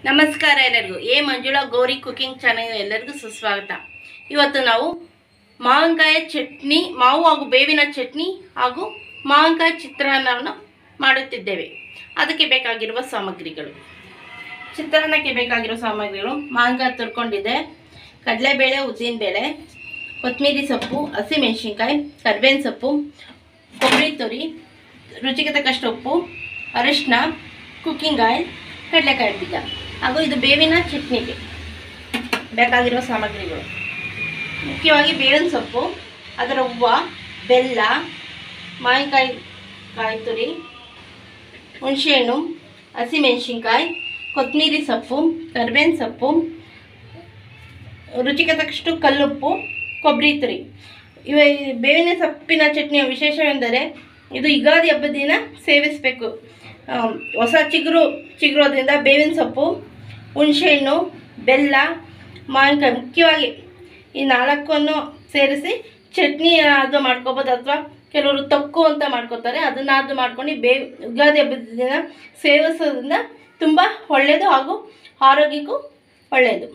ನಮಸ್ಕಾರ ಎಲ್ಲರಿಗೂ A Manjula Gowri cooking channel ಎಲ್ಲರಿಗೂ ಸುಸ್ವಾಗತ ಇವತ್ತು ನಾವು ಮಾವಿನಕಾಯಿ ಚಟ್ನಿ ಮಾವು ಹಾಗೂ ಬೇವಿನ ಚಟ್ನಿ ಹಾಗೂ ಮಾವಿನಕಾಯಿ ಚಿತ್ರಾನ್ನವನ್ನು ಮಾಡುತ್ತಿದ್ದೇವೆ ಅದಕ್ಕೆ ಬೇಕಾಗಿರುವ ಸಾಮಗ್ರಿಗಳು ಚಿತ್ರಾನ್ನಕ್ಕೆ ಬೇಕಾಗಿರೋ ಸಾಮಗ್ರಿಗಳು ಮಾವಿನಕಾಯಿ ತುರ್ಕೊಂಡಿದೆ ಕಡಲೆಬೇಳೆ ಉದ್ದಿನಬೇಳೆ ಕೊತ್ತಂಬರಿ ಸೊಪ್ಪು ಹಸಿಮೆಣಸಿನ್ಕಾಯಿ ಕರ್ಬೇವಿನ ಸೊಪ್ಪು ಕೊಬ್ಬರಿ ತುರಿ ರುಚಿಗೆ ತಕ್ಕಷ್ಟು ಉಪ್ಪು ಅರಿಶಿನ ಕುಕ್ಕಿಂಗ್ ಆಯಿಲ್ ಕಡಲೆಕಾಯಿ ಬೀಜ ಹಾಗೂ ಇದು ಬೇವಿನ ಚಟ್ನಿಗೆ ಬೇಕಾಗಿರುವ ಸಾಮಗ್ರಿಗಳು ಮುಖ್ಯವಾಗಿ ಬೇವಿನ ಸೊಪ್ಪು ಅದರ ಹೂವು ಬೆಲ್ಲ ಮಾವಿನಕಾಯಿ ಕಾಯಿ ತುರಿ ಹುಣಸೆಹಣ್ಣು ಹಸಿಮೆಣಸಿನ್ಕಾಯಿ ಕೊತ್ತಂಬರಿ ಸೊಪ್ಪು ಕರ್ಬೇವಿನ ಸೊಪ್ಪು ರುಚಿಗೆ ತಕ್ಕಷ್ಟು ಕಲ್ಲುಪ್ಪು ಕೊಬ್ಬರಿ ತುರಿ ಇವ ಈ ಬೇವಿನ ಸೊಪ್ಪಿನ ಚಟ್ನಿಯ ವಿಶೇಷವೆಂದರೆ ಇದು ಯುಗಾದಿ ಹಬ್ಬದ ದಿನ ಸೇವಿಸಬೇಕು ಆಮ್, ಹೊಸ ಚಿಗುರು ಚಿಗುರೋದ್ರಿಂದ ಬೇವಿನ ಸೊಪ್ಪು ಹುಣಸೆಹಣ್ಣು ಬೆಲ್ಲ ಮಾವಿನಕಾಯಿ ಮುಖ್ಯವಾಗಿ ಈ ನಾಲ್ಕನ್ನು ಸೇರಿಸಿ ಚಟ್ನಿ ಅದು ಮಾಡ್ಕೋಬೋದು ಅಥವಾ ಕೆಲವರು ತೊಕ್ಕು ಅಂತ ಮಾಡ್ಕೋತಾರೆ ಅದನ್ನಾದ್ರು ಮಾಡ್ಕೊಂಡು ಬೇ ಯುಗಾದಿ ಹಬ್ಬದ ದಿನ ಸೇವಿಸೋದ್ರಿಂದ ತುಂಬ ಒಳ್ಳೆಯದು ಹಾಗೂ ಆರೋಗ್ಯಕ್ಕೂ ಒಳ್ಳೆಯದು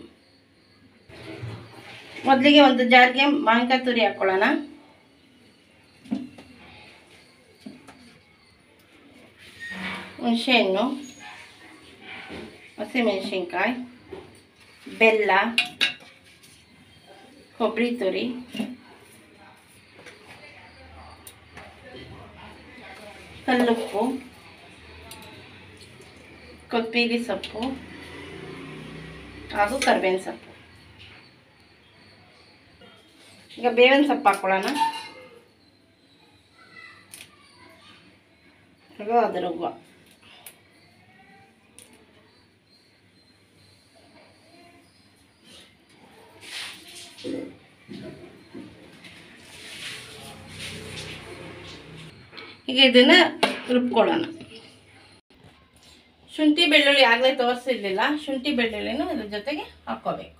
ಮೊದಲಿಗೆ ಒಂದು ಜಾರ್ಗೆ ಮಾವಿನಕಾಯಿ ತುರಿ ಹಾಕ್ಕೊಳ್ಳೋಣ ಹುಣಸೆಹಣ್ಣು ಹಸಿಮೆಣಸಿನ್ಕಾಯಿ ಬೆಲ್ಲ ಕೊಬ್ಬರಿ ತುರಿ ಕಲ್ಲುಪ್ಪು ಕೊತ್ತಂಬರಿ ಸೊಪ್ಪು ಹಾಗೂ ಕರ್ಬೇವಿನ ಸೊಪ್ಪು ಈಗ ಬೇವಿನ ಸೊಪ್ಪು ಹಾಕ್ಕೊಳ್ಳೋಣ ಅದು ಅದರ ಹೂವು ಈಗ ಇದನ್ನ ರುಬ್ಕೊಳ್ಳೋಣ ಶುಂಠಿ ಬೆಳ್ಳುಳ್ಳಿ ಆಗಲೇ ತೋರಿಸಿರ್ಲಿಲ್ಲ ಶುಂಠಿ ಬೆಳ್ಳುಳ್ಳಿನೂ ಇದ್ರ ಜೊತೆಗೆ ಹಾಕ್ಕೋಬೇಕು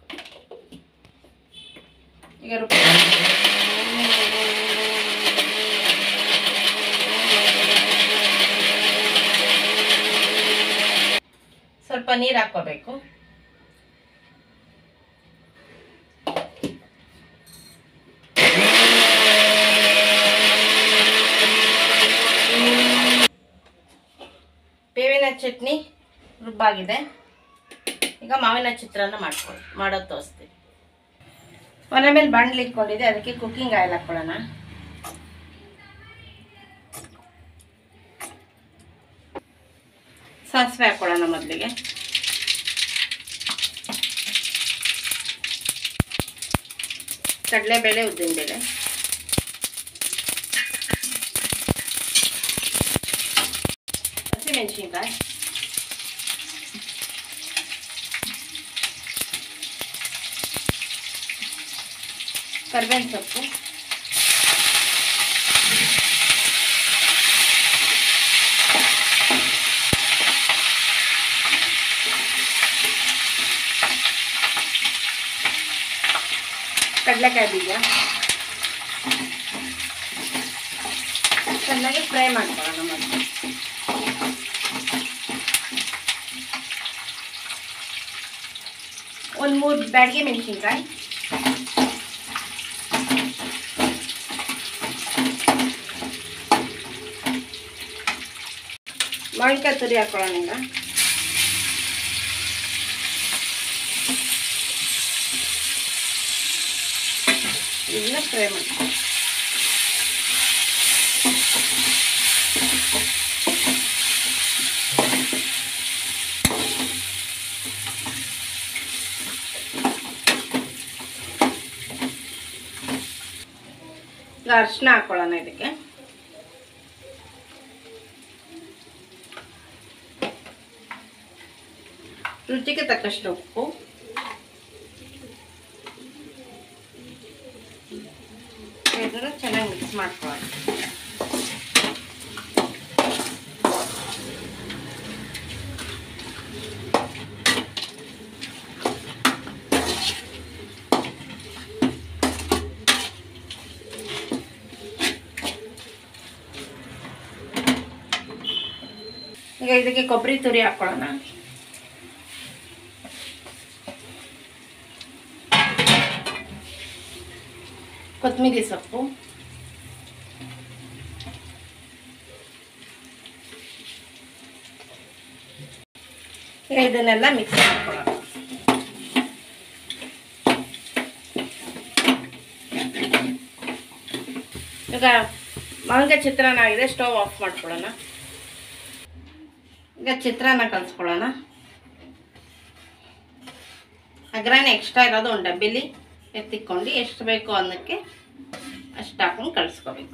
ಈಗ ರುಬ್ಕೊಳ್ಳೋಣ ಸ್ವಲ್ಪ ನೀರು ಹಾಕ್ಕೋಬೇಕು ಬೇವಿನ ಚಟ್ನಿ ರುಬ್ಬಾಗಿದೆ ಈಗ ಮಾವಿನ ಚಿತ್ರಾನ್ನ ಮಾಡ್ಕೊಳ್ಳಿ ಮಾಡೋದು ತೋರಿಸ್ತೀನಿ ಮನೆ ಮೇಲೆ ಬಾಣಲಿ ಇಟ್ಕೊಂಡಿದೆ ಅದಕ್ಕೆ ಕುಕ್ಕಿಂಗ್ ಆಯಿಲ್ ಹಾಕ್ಕೊಳ್ಳೋಣ ಸಾಸಿವೆ ಹಾಕ್ಕೊಳ್ಳೋಣ ಮೊದಲಿಗೆ ಕಡಲೆಬೇಳೆ ಉದ್ದಿನಬೇಳೆ ಹಸಿಮೆಣಸಿನ್ಕಾಯಿ ಕರ್ಬೇವಿನ ಸೊಪ್ಪು ಕಡಲೆಕಾಯಿ ಬೀಜ ಚೆನ್ನಾಗಿ ಫ್ರೈ ಮಾಡ್ಕೊಳ್ಳೋಣ ಮತ್ತೆ ಒಂದು ಮೂರು ಬ್ಯಾಡಿಗೆ ಮೆಣಸಿನ್ಕಾಯಿ ಮಾವಿನಕಾಯಿ ತುರಿ ಹಾಕೊಳ್ಳೋಣ ಈಗ ಇದನ್ನ ಫ್ರೈ ಮಾಡಿ ಈಗ ಅರಿಶಿನ ಹಾಕ್ಕೊಳ್ಳೋಣ ಇದಕ್ಕೆ ರುಚಿಗೆ ತಕ್ಕಷ್ಟು ಉಪ್ಪು ಇದನ್ನು ಚೆನ್ನಾಗಿ ಮಿಕ್ಸ್ ಮಾಡ್ಕೊಳ್ಳೋಣ ಈಗ ಇದಕ್ಕೆ ಕೊಬ್ಬರಿ ತುರಿ ಹಾಕ್ಕೊಳ್ಳೋಣ ಕೊತ್ತಂಬರಿ ಸೊಪ್ಪು ಈಗ ಇದನ್ನೆಲ್ಲ ಮಿಕ್ಸ್ ಮಾಡ್ಕೊಳ್ಳೋಣ ಈಗ ಮಾವಿನಕಾಯಿ ಚಿತ್ರಾನ್ನ ಆಗಿದೆ ಸ್ಟವ್ ಆಫ್ ಮಾಡ್ಕೊಳ್ಳೋಣ ಈಗ ಚಿತ್ರಾನ್ನ ಕಲಿಸ್ಕೊಳ್ಳೋಣ ಅಗ್ರಾನೆ ಎಕ್ಸ್ಟ್ರಾ ಇರೋದು ಒಂದು ಡಬ್ಬಿಲಿ ಎತ್ತಿಕೊಂಡು ಎಷ್ಟು ಬೇಕು ಅನ್ನೋಕ್ಕೆ ಅಷ್ಟು ಹಾಕೊಂಡು ಕಲಿಸ್ಕೋಬೇಕು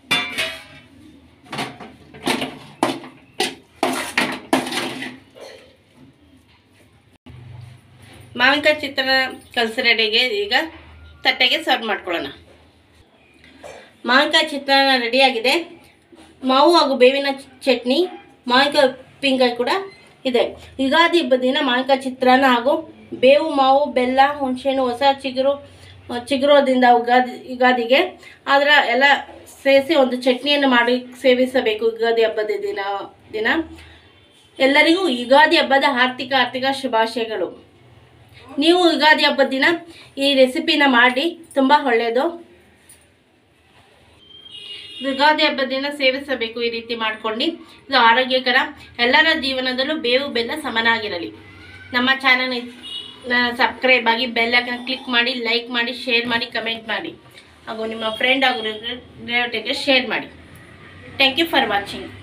ಮಾವಿನಕಾಯಿ ಚಿತ್ರಾನ್ನ ಕಲಸಿ ರೆಡಿಗೆ ಈಗ ತಟ್ಟೆಗೆ ಸರ್ವ್ ಮಾಡ್ಕೊಳ್ಳೋಣ ಮಾವಿನಕಾಯಿ ಚಿತ್ರಾನ್ನ ರೆಡಿಯಾಗಿದೆ ಮಾವು ಹಾಗೂ ಬೇವಿನ ಚಟ್ನಿ ಮಾವಿನಕಾಯಿ ಉಪ್ಪಿನಕಾಯಿ ಕೂಡ ಇದೆ ಯುಗಾದಿ ಹಬ್ಬದ ದಿನ ಮಾವಿನಕಾಯಿ ಚಿತ್ರಾನ್ನ ಹಾಗೂ ಬೇವು ಮಾವು ಬೆಲ್ಲ ಹುಣಸೆಹಣ್ಣು ಹೊಸ ಚಿಗುರು ಆ, ಚಿಗುರೋದ್ರಿಂದ ಯುಗಾದಿ ಯುಗಾದಿಗೆ ಅದರ ಎಲ್ಲ ಸೇರಿಸಿ ಒಂದು ಚಟ್ನಿಯನ್ನು ಮಾಡಿ ಸೇವಿಸಬೇಕು ಯುಗಾದಿ ಹಬ್ಬದ ದಿನ ದಿನ ಎಲ್ಲರಿಗೂ ಯುಗಾದಿ ಹಬ್ಬದ ಆರ್ಥಿಕ ಆರ್ಥಿಕ ಶುಭಾಶಯಗಳು ನೀವು ಯುಗಾದಿ ಹಬ್ಬದ ದಿನ ಈ ರೆಸಿಪಿನ ಮಾಡಿ ತುಂಬ ಒಳ್ಳೆಯದು ಯುಗಾದಿ ಹಬ್ಬದ ದಿನ ಸೇವಿಸಬೇಕು ಈ ರೀತಿ ಮಾಡ್ಕೊಂಡು ಇದು ಆರೋಗ್ಯಕರ ಎಲ್ಲರ ಜೀವನದಲ್ಲೂ ಬೇವು ಬೆಲ್ಲ ಸಮನಾಗಿರಲಿ ನಮ್ಮ ಚಾನಲ್ ಸಬ್ಸ್ಕ್ರೈಬ್ ಆಗಿ ಬೆಲ್ಲಕ್ಕೆ ಕ್ಲಿಕ್ ಮಾಡಿ ಲೈಕ್ ಮಾಡಿ ಶೇರ್ ಮಾಡಿ ಕಮೆಂಟ್ ಮಾಡಿ ಹಾಗೂ ನಿಮ್ಮ ಫ್ರೆಂಡ್ ಹಾಗೂ ರಿಲೇಟಿವ್ಗೆ ಶೇರ್ ಮಾಡಿ ಥ್ಯಾಂಕ್ ಯು ಫಾರ್ ವಾಚಿಂಗ್